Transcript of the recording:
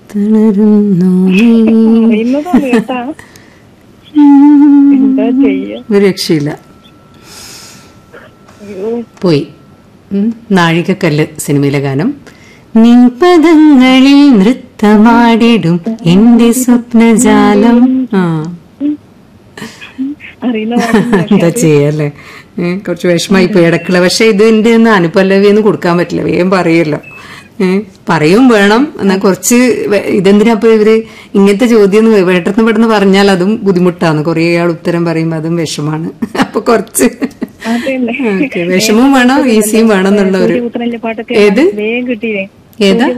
തളരുന്നു നീ അറിയുന്നതാണ് കേട്ടാ എന്താ ചെയ്യ ഒരു രക്ഷയില്ല അയ്യോ പോയി ഉം. നാഴികക്കല്ല് സിനിമയിലെ ഗാനം നിൻപദങ്ങളിൽ നൃത്തമാടിടും എന്റെ സ്വപ്നജാലം ആ അറിയുന്ന പാട്ടില്ല. എന്താ ചെയ്യല്ലേ ഏ, കുറച്ച് വിഷമായി പോയി ഇടക്കുള്ള പക്ഷെ ഇതിന്റെ ഒന്നും അനുപല്ലവി ഒന്നും കൊടുക്കാൻ പറ്റില്ല വേഗം പറയല്ലോ ഏ, പറയും വേണം എന്നാ കുറച്ച് വെ- ഇതെന്തിനാ ഇപ്പൊ ഇവര് ഇങ്ങനത്തെ ചോദ്യം ഒന്ന് പെട്ടെന്ന് പെട്ടെന്ന് പറഞ്ഞാൽ അതും ബുദ്ധിമുട്ടാണ് കുറെ ആൾ ഉത്തരം പറയുമ്പോ അതും വിഷമാണ് അപ്പൊ കുറച്ച് അതന്നെ ഓക്കെ വിഷമവും വേണം ഈസിയും വേണം എന്നുള്ള ഒരു സൂര്യപുത്രനിലെ പാട്ടൊക്കെ ഏത് വേഗം കിട്ടിയേ ഏതാ